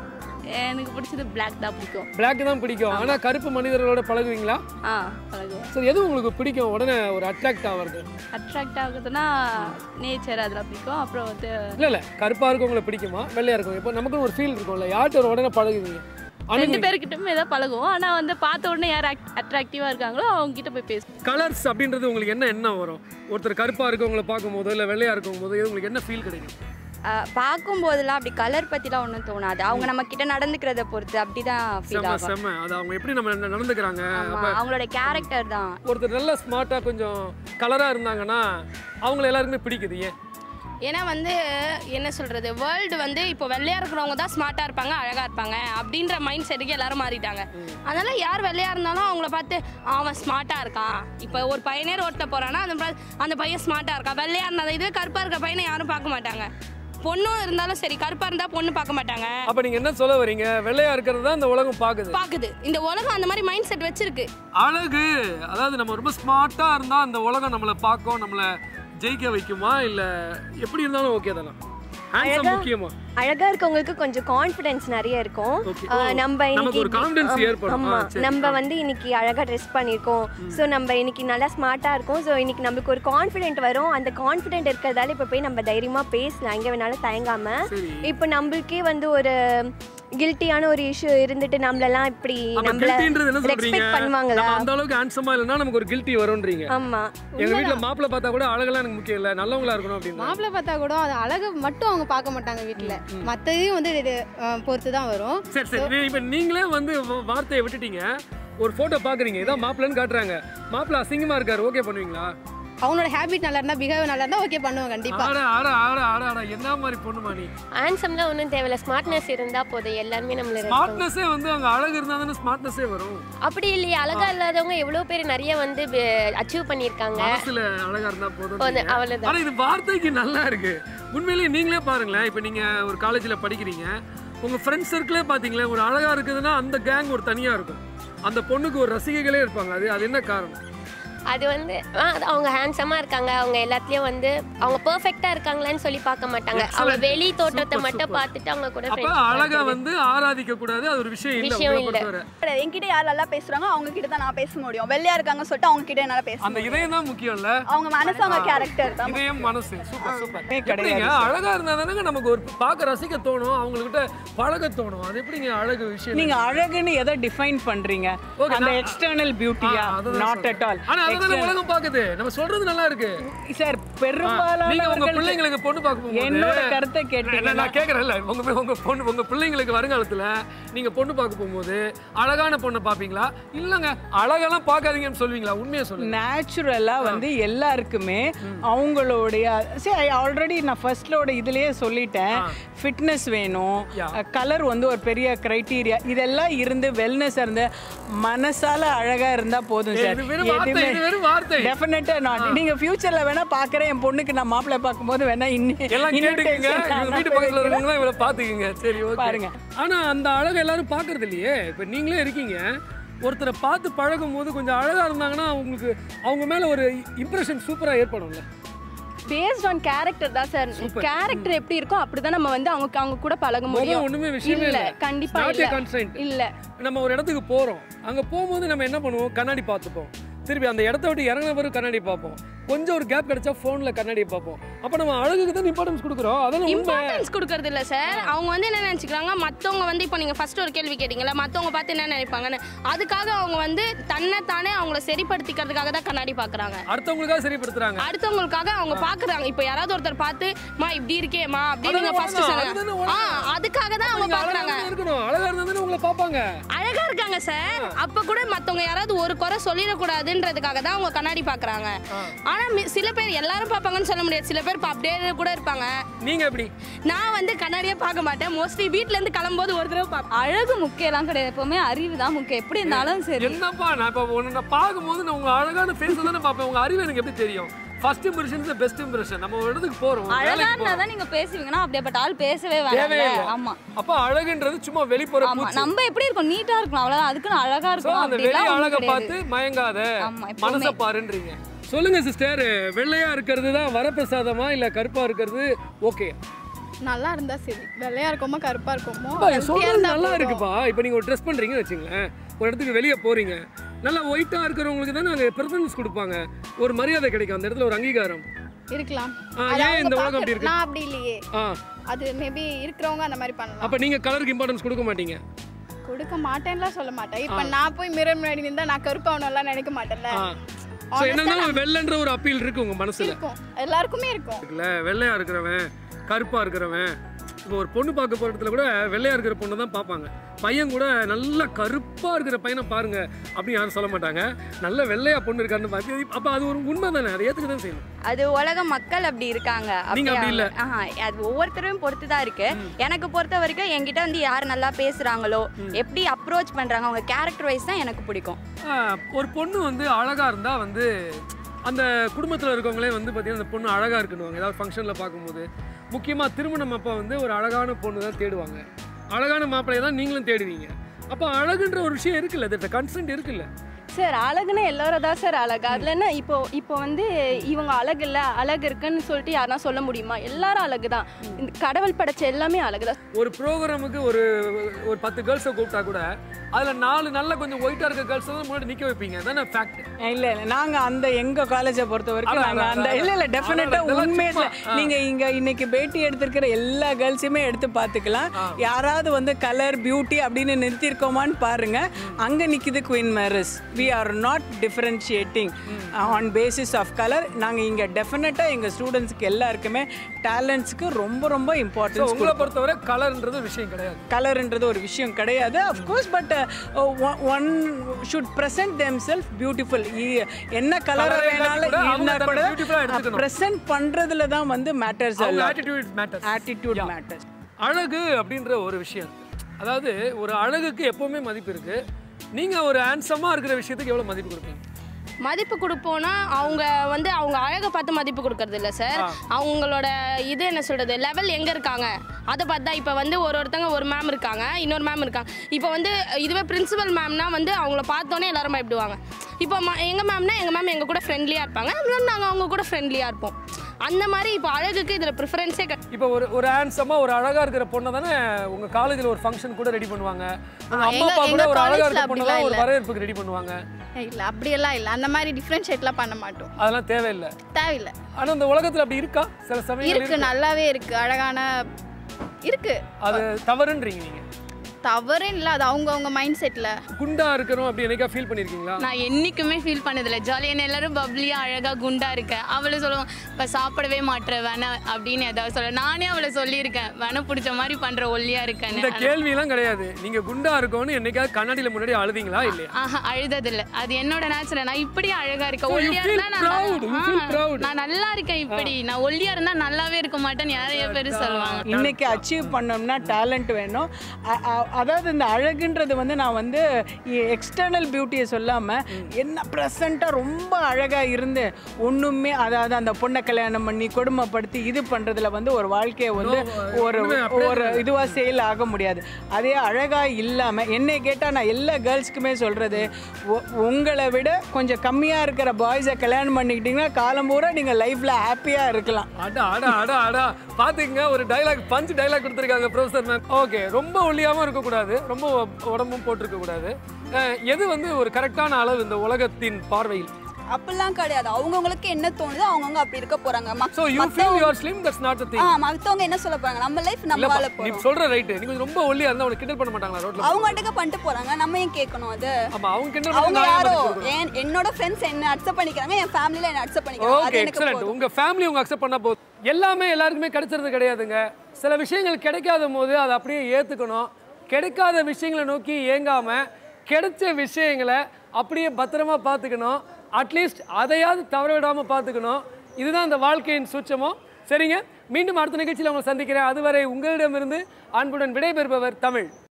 எனக்கு பிடிச்சது பிளாக் தான் பிடிக்கும் Black தான் பிடிக்கும் ஆனா கருப்பு மனிதர்களோட பழகுவீங்களா ஆ பழகுவோம் சரி எது உங்களுக்கு பிடிக்கும் உடனே ஒரு அட்ராக்ட் ஆகிறது அட்ராக்ட் ஆகுதுன்னா நேச்சர் அதெல்லாம் பிடிக்கும் அப்புறம் வந்து இல்ல இல்ல கருப்பா இருக்கவங்களை பிடிக்குமா வெள்ளையா இருக்கவங்க இப்போ நமக்கு ஒரு ஃபீல் இருக்கும்ல யார்கிட்ட ஒரு உடனே பழகுவீங்க அணுகு- ரெண்டு பேர்கிட்டயுமே தான் பழகுவோம் ஆனா வந்து பார்த்த உடனே யார் அட்ராக்டிவா இருக்காங்களோ அவங்க கிட்ட போய் பேசுவோம் கலர்ஸ் அப்படின்றது உங்களுக்கு என்ன என்ன வரும் ஒருத்தர் கருப்பா இருக்கவங்கள பார்க்கும்போதோ இல்லை வெள்ளையா இருக்கும்போது உங்களுக்கு என்ன ஃபீல் கிடைக்கும் பார்க்கும்போதெல்லாம் அப்படி கலர் பற்றிலாம் ஒன்றும் தோணாது அவங்க நம்ம கிட்ட நடந்துக்கிறத பொறுத்து அப்படி தான் ஃபீல் செம்ம ஆகும் செம்ம அது அவங்க எப்படி நம்ம ந- நடந்துக்கிறாங்க ஆமா, அப்ப அவங்களோட கேரக்டர் தான் ஒருத்தர் நல்ல ஸ்மார்ட்டாக கொஞ்சம் கலராக இருந்தாங்கன்னா அவங்கள எல்லாருக்குமே பிடிக்குது ஏன் ஏன்னா வந்து என்ன சொல்றது வேர்ல்டு வந்து இப்போ வெள்ளையா இருக்கிறவங்க தான் ஸ்மார்ட்டா இருப்பாங்க அழகா இருப்பாங்க அப்படின்ற மைண்ட் செட்டுக்கு எல்லாரும் மாறிட்டாங்க அதனால யார் வெள்ளையா இருந்தாலும் அவங்கள பார்த்து "ஆ, அவன் ஸ்மார்ட்டா இருக்கான் இப்போ ஒரு பையனே ரோட்ல போறான்னா அந்த ப- அந்த பையன் ஸ்மார்ட்டா இருக்கான் வெள்ளையா இருந்தா இதுவே கருப்பா இருக்க பையனை யாரும் பார்க்க மாட்டாங்க பொண்ணும் இருந்தாலும் சரி கருப்பா இருந்தா பொண்ணு பார்க்க மாட்டாங்க அப்போ நீங்கள் என்ன சொல்ல வரீங்க வெள்ளையா இருக்கிறது தான் இந்த உலகம் பார்க்குது பாக்குது இந்த உலகம் அந்த மாதிரி மைண்ட் செட் வச்சிருக்கு அழகு அதாவது நம்ம ரொம்ப ஸ்மார்ட்டாக இருந்தால் அந்த உலகம் நம்மளை பார்க்கும் நம்மளை ஜெயிக்க வைக்குமா இல்லை எப்படி இருந்தாலும் ஓகே தானே ஹேண்ட்ஸம் அழகா- முக்கியமா அழகா இருக்கவங்களுக்கு கொஞ்சம் கான்ஃபிடன்ஸ் நிறைய இருக்கும் Okay. ஆ, ஓ, நம்ம நமக்கு இன்னைக்கு ஒரு confidence ஆமா, ஏற்படும். ஆமா ஆ, சரி. நம்ம வந்து இன்னைக்கு அழகா ட்ரெஸ் பண்ணியிருக்கோம் ஸோ நம்ம இன்னைக்கு நல்லா ஸ்மார்ட்டா இருக்கோம் ஸோ இன்னைக்கு நம்மளுக்கு ஒரு கான்ஃபிடென்ட் வரும் அந்த கான்ஃபிடென்ட் இருக்கிறதால இப்போ போய் நம்ம தைரியமா பேசலாம் எங்கே வேணாலும் தயங்காம சரி. இப்போ நம்மளுக்கே வந்து ஒரு கில்ட்டியான ஒரு இஷ்யூ இருந்துட்டு நம்மளெல்லாம் இப்படி அப்ப நம்மள கில்ட்டின்றது என்ன சொல்றீங்க ரெஸ்பெக்ட் பண்ணுவாங்களா நம்ம அந்த அளவுக்கு ஹேண்ட்ஸமா இல்லைன்னா நமக்கு ஒரு கில்ட்டி வரும்ன்றீங்க ஆமா எங்க வீட்ல மாப்பிள்ளை பார்த்தா கூட அழகெல்லாம் எனக்கு முக்கியம் இல்ல நல்லவங்களா இருக்கணும் அப்படின்னு மாப்பிள்ளை பார்த்தா கூட அது அழகு மட்டும் அவங்க பார்க்க மாட்டாங்க வீட்டில் மற்றதையும் வந்து இது, அஹ், பொறுத்து தான் வரும் சரி சரி நீ- இப்ப நீங்களே வந்து வ- வார்த்தையை விட்டுட்டீங்க ஒரு போட்டோ பாக்குறீங்க இதான் மாப்பிள்ளைன்னு காட்டுறாங்க மாப்பிள்ளை அசிங்கமா இருக்காரு ஓகே பண்ணுவீங்களா அவனோட ஹேபிட் நல்லா இருந்தால் பிஹேவ் நல்லா இருந்தால் ஓகே பண்ணுவோம் கண்டிப்பாக ஆட ஆட ஆட ஆட ஆட என்ன மாதிரி பொண்ணுமா நீ ஹேண்ட்ஸம்லாம் ஒன்றும் தேவையில்ல ஸ்மார்ட்னஸ் இருந்தா போதும் எல்லாருமே நம்மள இருப்பாங்க. ஸ்மார்ட்னஸே வந்து அங்க அழகு இருந்தா தானே ஸ்மார்ட்னஸே வரும் அப்படி இல்லையே அழகா இல்லாதவங்க எவ்வளோ பேர் நிறைய வந்து அச்சீவ் பண்ணியிருக்காங்க மனசுல அழகா இருந்தா போதும் போதும், அவ்வளவுதான். ஆனா இது வார்த்தைக்கு நல்லா இருக்கு உண்மையிலேயே நீங்களே பாருங்களேன் இப்போ நீங்க ஒரு காலேஜ்ல படிக்கிறீங்க உங்க ஃப்ரெண்ட்ஸ் சர்க்கிளே பாத்தீங்களா ஒரு அழகா இருக்குதுன்னா அந்த கேங் ஒரு தனியா இருக்கும் அந்த பொண்ணுக்கு ஒரு ரசிகைகளே இருப்பாங்க அது அது என்ன காரணம் அது வந்து ஆ, அது அவங்க ஹேண்ட்ஸமாக இருக்காங்க அவங்க எல்லாத்துலயும் வந்து அவங்க பெர்ஃபெக்டாக இருக்காங்களான்னு சொல்லி பார்க்க மாட்டாங்க அவங்க Excellent. வெளி தோற்றத்தை Super, மட்டும் super. பார்த்துட்டு அவங்க கூட அப்ப friendship அழகா வளர்க்கறது. வந்து ஆராதிக்க கூடாது அது ஒரு விஷயம் இல்ல விஷயம் உங்களை இல்ல. பொறுத்தவரை என்கிட்ட யார் நல்லா பேசுறாங்க அவங்க கிட்ட தான் நான் பேச முடியும் வெள்ளையா இருக்காங்க சொல்லிட்டு அவங்க கிட்ட என்னால பேச அந்த முடியும். இதயம் தான் முக்கியம்ல அவங்க மனசு அவங்க கேரக்டர் தான் இதயம் மனசு சூப்பர் சூப்பர் கிடையாது எப்படிங்க சார். அழகா இருந்தா தானங்க நமக்கு ஒரு பார்க்க ரசிக்க தோணும் அவங்ககிட்ட பழக தோணும் அது எப்படிங்க அழகு விஷயம் நீங்க அழகுன்னு எதை டிஃபைன் பண்றீங்க Okay, அந்த நான்- எக்ஸ்டர்னல் பியூட்டியா ஆ, அதுதான் நாட் சொல்றேன். அட் ஆல் ஆனா அதான் உலகம் பாக்குது நம்ம சொல்றது நல்லா இருக்கு சார் நீங்க உங்க பெரும்பாலான பிள்ளைங்களுக்கு பொண்ணு பார்க்க போகும்போது என்னோட கருத்தை நான் கேட்டீங்கன்னா நான் கேக்குறேன்ல உங்க உங்க பொண்ணு உங்க பிள்ளைங்களுக்கு வருங்காலத்துல நீங்க பொண்ணு பார்க்க போகும்போது அழகான பொண்ணை பாப்பீங்களா இல்லங்க அழகெல்லாம் பார்க்காதீங்கன்னு சொல்லுவீங்களா உண்மையா சொல்லுங்க நேச்சுரலா வந்து எல்லாருக்குமே அவங்களுடைய சரி ஆல்ரெடி நான் ஃபர்ஸ்ட்லோட இதுலயே சொல்லிட்டேன் ஃபிட்னஸ் வேணும் கலர் வந்து ஒரு பெரிய கிரைட்டீரியா இதெல்லாம் இருந்து வெல்னஸ் இருந்து மனசால அழகா இருந்தா போதும் ஏய், சார் இது வெறும் வார்த்தை, இது வெறும் வார்த்தை. டெஃபினட்டா நாட் நீங்க ஃபியூச்சர்ல வேணா பாக்குறேன் என் பொண்ணுக்கு நான் மாப்பிள்ளை பார்க்கும்போது வேணா இன்னும் எல்லாம் கேட்டுக்கங்க இவங்க வீட்டு பக்கத்துல இருக்கவங்க இவளை பாத்துக்கங்க சரி ஓகே பாருங்க. ஆனா அந்த அழகு எல்லாரும் பாக்குறது இல்லையே இப்ப நீங்களே இருக்கீங்க ஒருத்தரை பார்த்து பழகும் போது கொஞ்சம் அழகா இருந்தாங்கன்னா உங்களுக்கு அவங்க மேல ஒரு இம்ப்ரெஷன் சூப்பரா ஏற்படும்ல பேஸ்ட் ஆன் கேரக்டர் தான் சார் கேரக்டர் எப்படி இருக்கோ அப்படிதான் நம்ம வந்து அவங்க அவங்க கூட பழக முகம் முடியும் ஒண்ணுமே விஷயமே இல்ல இல்ல கண்டிப்பா Not a இல்ல consent. இல்ல நம்ம ஒரு இடத்துக்கு போறோம் அங்க போகும்போது நம்ம என்ன பண்ணுவோம் கண்ணாடி பார்த்துப்போம் திருப்பி அந்த இடத்த விட்டு இறங்கின பிறகு கண்ணாடி பார்ப்போம் கொஞ்சம் ஒரு கேப் கிடைச்சா ஃபோனில் கண்ணாடியை பார்ப்போம் அப்போ நம்ம அழகுக்கு தான் இம்பார்ட்டன்ஸ் கொடுக்குறோம் அதான் உண்மை இம்பார்ட்டன்ஸ் கொடுக்கறது இல்ல சார் அவங்க வந்து என்ன நினைச்சுக்கிறாங்க மத்தவங்க வந்து இப்போ நீங்க ஃபர்ஸ்ட் ஒரு கேள்வி கேட்டீங்கல்ல மத்தவங்க பார்த்து என்ன நினைப்பாங்கன்னு அதுக்காக அவங்க வந்து தன்னை தானே அவங்கள சரிப்படுத்திக்கிறதுக்காக தான் கண்ணாடி பாக்குறாங்க அடுத்தவங்களுக்காக சரிப்படுத்துறாங்க அடுத்தவங்களுக்காக அவங்க பாக்குறாங்க இப்போ யாராவது ஒருத்தர் பார்த்து மா இப்படி இருக்கேம்மா அப்படின்னு அதானே ஃபர்ஸ்ட் உலகம், சொன்னாங்க அதுதானே உலகம். ஆ அதுக்காக தான் அவங்க நீங்க அழகா பாக்குறாங்க தானே இருக்கணும் அழகா இருந்தா தானே உங்களை பார்ப்பாங்க அழகா இருக்காங்க சார் அப்ப கூட மத்தவங்க யாராவது ஒரு குறை சொல்லிடக்கூடாதுன்றதுக்காக தான் அவங்க கண்ணாடி பாக்குறாங்க ஆனா மி- சில பேர் எல்லாரும் பார்ப்பாங்கன்னு சொல்ல முடியாது சில பேர் இப்ப அப்படியே கூட இருப்பாங்க நீங்க எப்படி நான் வந்து கண்ணாடியே பார்க்க மாட்டேன் மோஸ்ட்லி வீட்ல இருந்து கிளம்பும்போது ஒரு தடவை பார்ப்பேன் அழகு முக்கியம்லாம் கிடையாது எப்பவுமே அறிவு தான் முக்கியம் எப்படி இருந்தாலும் சரி என்னப்பா நான் இப்போ உன்னை பார்க்கும்போது நான் உங்க அழகான ஃபேஸ் தானே பார்ப்பேன் உங்க அறிவு எனக்கு எப்படி தெரியும் first impression is best impression நம்ம ஒரு இடத்துக்கு போறோம் ஒரு அழகா வேலைக்கு இருந்தா போறோம் தான் நீங்க பேசுவீங்கன்னா அப்படியேப்பட்ட ஆள் பேசவே தேவையே வேணாம் இல்லை ஆமா அப்ப அழகுன்றது சும்மா வெளிப்புற ஆமா பூச்சி நம்ம எப்படி இருக்கோம் நீட்டா இருக்கணும் அவ்வளவுதான் அதுக்குன்னு அழகா சோ இருக்கணும் அந்த வெளி அப்படிலாம் அழகை ஒண்ணும் பார்த்து கிடையாது மயங்காத ஆமா, எப்பவுமே. மனசை பாருன்றீங்க சொல்லுங்க சிஸ்டர் வெள்ளையா இருக்கிறது தான் வரப்பிரசாதமா இல்ல கருப்பா இருக்கிறது ஓகே நல்லா இருந்தா சரி வெள்ளையா இருக்கோமோ கருப்பா இருக்கோமோ அப்பா, healthy-ஆ சொல்றது இருந்தா நல்லா போதும். இருக்குப்பா இப்போ நீங்க ஒரு ட்ரெஸ் பண்றீங்கன்னு வச்சுங்களேன் ஒரு இடத்துக்கு வெளியே போறீங்க நல்லா ஒயிட்டா இருக்கிறவங்களுக்கு தான் நாங்க ப்ரெஃபரன்ஸ் கொடுப்பாங்க ஒரு மரியாதை கிடைக்கும் அந்த இடத்துல ஒரு அங்கீகாரம் இருக்கலாம் ஆ, அது ஏன் அவங்க இந்த உலகம் பார்க்க- அப்படி இருக்கு? நான் அப்படி இல்லையே ஆ அது மேபி இருக்கிறவங்க அந்த மாதிரி பண்ணலாம் அப்ப நீங்க கலருக்கு இம்பார்ட்டன்ஸ் கொடுக்க மாட்டீங்க கொடுக்க மாட்டேன்லாம் சொல்ல மாட்டேன் இப்போ நான் போய் மிரர் முன்னாடி நின்றா நான் கருப்பாவனெல்லாம் நினைக்க மாட்டேன்ல ஸோ என்னன்னா வெள்ளைன்ற ஒரு அப்பீல் இருக்கு உங்க மனசுல இருக்கும் எல்லாருக்குமே இருக்கும் இருக்குல்ல வெள்ளையா இருக்கிறவன் கருப்பா இருக்கிறவன் இப்போ ஒரு பொண்ணு பார்க்க போற இடத்துல கூட வெள்ளையா இருக்கிற பொண்ணு தான் பார்ப்பாங்க பையன் கூட நல்ல கருப்பா இருக்கிற பையனை பாருங்க அப்படின்னு யாரும் சொல்ல மாட்டாங்க நல்ல வெள்ளையா பொண்ணு இருக்கான்னு பார்த்து அப்போ அது ஒரு உண்மை தானே அதை ஏற்றுக்க தான் செய்யணும் அது உலக மக்கள் அப்படி இருக்காங்க நீங்க அப்படி இல்ல. ஆஹா, அது ஒவ்வொருத்தரையும் பொறுத்து தான் இருக்கு எனக்கு பொறுத்த வரைக்கும் என்கிட்ட வந்து யார் நல்லா பேசுறாங்களோ எப்படி அப்ரோச் பண்றாங்க அவங்க கேரக்டர் வைஸ் தான் எனக்கு பிடிக்கும் ஆஹ், ஒரு பொண்ணு வந்து அழகா இருந்தா வந்து அந்த குடும்பத்தில் இருக்கவங்களே வந்து பார்த்தீங்கன்னா அந்த பொண்ணு அழகா இருக்குன்னு ஏதாவது ஃபங்க்ஷனில் பார்க்கும்போது முக்கியமாக திருமணம் அப்போ வந்து ஒரு அழகான பொண்ணு தான் தேடுவாங்க அழகான மாப்பிள்ளையை தான் நீங்களும் தேடுவீங்க அப்போ அழகுன்ற ஒரு விஷயம் இருக்குல்ல அது கன்சென்ட் இருக்குல்ல சார் அழகுன்னா எல்லாரும் தான் சார் அழகு அதில் என்ன இப்போ இப்போ வந்து இவங்க அழகு இல்லை அழகு இருக்குன்னு சொல்லிட்டு யாருனா சொல்ல முடியுமா எல்லாரும் அழகு தான் இந்த கடவுள் படைச்ச எல்லாமே அழகு தான் ஒரு ப்ரோக்ராமுக்கு ஒரு ஒரு பத்து கேர்ள்ஸை கூப்பிட்டா கூட அதில் நாலு நல்ல கொஞ்சம் ஒயிட்டாக இருக்க கேர்ள்ஸ் தான் முன்னாடி நிற்க வைப்பீங்க அதானே ஃபேக்ட் இல்ல இல்ல நாங்க அந்த எங்க காலேஜை பொறுத்த வரைக்கும் அதான், நாங்க அதான், அந்த அதான். இல்ல இல்ல டெஃபினட்டா அதான், இதெல்லாம் உண்மையே சும்மா, ஆ. நீங்க இங்க இன்னைக்கு பேட்டி எடுத்திருக்கிற எல்லா கேர்ள்ஸுமே எடுத்து பார்த்துக்கலாம் யாராவது வந்து கலர் பியூட்டி அப்படின்னு நிறுத்திருக்கோமான்னு பாருங்க அங்க நிக்குது Queen Mary's we are not differentiating on basis of colour நாங்க இங்க டெஃபினட்டா எங்க ஸ்டூடெண்ட்ஸ்க்கு எல்லாருக்குமே டேலண்ட்ஸ்க்கு ரொம்ப ரொம்ப ஸோ இம்பார்ட்டன்ஸ் உங்களை பொறுத்தவரை கலர்ன்றது விஷயம் கிடையாது கலர்ன்றது ஒரு விஷயம் கிடையாது of course but one should present them self beautiful என்ன கலர் Colour வேணாலும் கூட அவங்க இருந்தா தன்னை கூட beautiful-ஆ எடுத்துக்கணும். பிரசன்ட் பண்றதுல தான் வந்து மேட்டர்ஸ் அவங்க எல்லாம் attitude matters. ஆட்டிடியூட் மேட்டர்ஸ் அழகு அப்படின்ற ஒரு விஷயம் அதாவது ஒரு அழகுக்கு எப்பவுமே மதிப்பு இருக்கு நீங்க ஒரு ஹேண்ட்ஸமா இருக்கிற விஷயத்துக்கு எவ்வளவு மதிப்பு கொடுப்பீங்க மதிப்பு கொடுப்போம்னா அவங்க வந்து அவங்க அழகை பார்த்து மதிப்பு கொடுக்கறது இல்லை சார் அவங்களோட இது என்ன சொல்றது லெவல் எங்கே இருக்காங்க அதை பார்த்தா இப்போ வந்து ஒரு ஒருத்தங்க ஒரு மேம் இருக்காங்க இன்னொரு மேம் இருக்காங்க இப்போ வந்து இதுவே பிரின்சிபல் மேம்னா வந்து அவங்கள பார்த்தோன்னே எல்லாரும் பயப்படுவாங்க இப்போ ம- எங்க மேம்னா எங்கள் மேம் எங்கள் கூட ஃப்ரெண்ட்லியாக இருப்பாங்க நாங்கள் அவங்க கூட ஃப்ரெண்ட்லியாக இருப்போம் அந்த மாதிரி இப்போ அழகுக்கு இதில் ப்ரிஃபரன்ஸே இப்போ ஒரு ஒரு ஹேண்ட்ஸமா ஒரு அழகா இருக்கிற பொண்ணை தானே உங்க காலேஜ்ல ஒரு ஃபங்க்ஷன் கூட ரெடி பண்ணுவாங்க உங்க அம்மா எங்க- அப்பா கூட எங்க ஒரு அழகா collegeல இருக்கிற பொண்ணை தான் அப்படிலாம் ஒரு இல்ல. வரவேற்புக்கு ரெடி பண்ணுவாங்க இல்லை அப்படியெல்லாம் இல்லை அந்த மாதிரி டிஃப்ரென்ஷியேட்லாம் பண்ண மாட்டோம் அதெல்லாம் தேவையில்லை தேவையில்லை ஆனா இந்த உலகத்துல அப்படி இருக்கா சில சமயம் இருக்கு நல்லாவே இருக்கு அழகான இருக்கு அது தவறுன்றீங்க நீங்க தவறுன்னு இல்லை அது அவங்கவுங்க மைண்ட் செட்டில் குண்டா இருக்கிறோம் அப்படி என்னைக்கா ஃபீல் பண்ணிருக்கீங்களா நான் என்னைக்குமே ஃபீல் பண்ணதில்லை ஜாலியாக எல்லாரும் பப்ளியாக அழகாக குண்டா இருக்க அவளை சொல்லுவோம் இப்போ சாப்பிடவே மாட்டுற வேணா அப்படின்னு ஏதாவது சொல்ல நானே அவளை சொல்லியிருக்கேன் வேணா பிடிச்ச மாதிரி பண்ணுற ஒல்லியாக இந்த இருக்கேன்னு கேள்வி எல்லாம் கிடையாது நீங்க குண்டா இருக்கோன்னு என்னைக்காவது கண்ணாடியில முன்னாடி அழுதீங்களா இல்லையா ஆஹா அழுததில்ல அது என்னோட நேச்சர் நான் இப்படி அழகா இருக்கேன் So you ஒல்லியா feel இருந்தா நான் proud, you feel ah, proud. நான் நல்லா இருக்கேன் இப்படி நான் ஒல்லியா இருந்தா நல்லாவே இருக்க மாட்டேன்னு நிறைய பேர் சொல்லுவாங்க இன்னைக்கு அச்சீவ் பண்ணோம்னா டேலண்ட் வேணும் அ- அ- அதாவது இந்த அழகுன்றது வந்து நான் வந்து எக்ஸ்டர்னல் பியூட்டியை சொல்லாமல் என்ன ப்ரெசண்ட்டாக ரொம்ப அழகாக இருந்து ஒன்றுமே அதாவது அந்த பொண்ணை கல்யாணம் பண்ணி கொடுமைப்படுத்தி இது பண்ணுறதுல வந்து ஒரு வாழ்க்கையை வந்து ஒரு ஒண்ணுமே அப்படியே ஒரு இதுவாக சேல் ஆக முடியாது அதே அழகாக இல்லாமல் என்னை கேட்டால் நான் எல்லா கேர்ள்ஸ்க்குமே சொல்கிறது உங்களை விட கொஞ்சம் கம்மியாக இருக்கிற பாய்ஸை கல்யாணம் பண்ணிக்கிட்டிங்கன்னா காலம் பூரா நீங்கள் லைஃப்பில் ஹாப்பியாக இருக்கலாம் அடா அடா அடா அடா பாத்துக்கங்க ஒரு டைலாக் பஞ்ச் டைலாக் கொடுத்துருக்காங்க ப்ரொஃபசர் மேம் ஓகே ரொம்ப ஒல்லியாவும் இருக்கக்கூடாது ரொம்ப உடம்பும் போட்டிருக்க கூடாது அஹ், எது வந்து ஒரு கரெக்டான அளவு இந்த உலகத்தின் பார்வையில் அப்படிலாம் கிடையாது அவங்கவுங்களுக்கு என்ன தோணுதோ அவங்கவுங்க அப்படி இருக்க போறாங்க மத்- so you feel you are slim that's not the ah thing மத்தவங்க என்ன சொல்ல போறாங்க நம்ம லைஃப் நம்ம வாழ நீ போறோம் சொல்ற ரைட் நீ கொஞ்சம் ரொம்ப ஒல்லியா இருந்தா உனக்கு கிண்டல் பண்ண மாட்டாங்களா ரோட்ல அவங்க வாட்டுக்கு பண்ணிட்டு போறாங்க நம்ம ஏன் கேட்கணும் அது ஆமா அவங்க கிண்டல் அவங்க பண்ணி யாரோ யாரோ என் என்னோட ஃப்ரெண்ட்ஸ் என்ன அக்செப்ட் பண்ணிக்கிறாங்க என் ஃபேமிலில என்ன அக்செப்ட் பண்ணிக்கிறாங்க ஓகே அது எனக்கு எக்ஸலண்ட் போதும் உங்க ஃபேமிலி உங்க அக்செப்ட் பண்ணா போதும் எல்லாமே எல்லாருக்குமே கிடைச்சிறது கிடையாதுங்க சில விஷயங்கள் கிடைக்காத போது அதை அப்படியே ஏத்துக்கணும் கிடைக்காத விஷயங்களை நோக்கி ஏங்காம கிடைச்ச விஷயங்களை அப்படியே பத்திரமா பார்த்துக்கணும் அட்லீஸ்ட் அதையாவது தவற விடாம பார்த்துக்கணும் இதுதான் இந்த வாழ்க்கையின் சூட்சமம் சரிங்க மீண்டும் அடுத்த நிகழ்ச்சியில் உங்களை சந்திக்கிறேன் அதுவரை உங்களிடமிருந்து அன்புடன் விடைபெறுபவர் தமிழ்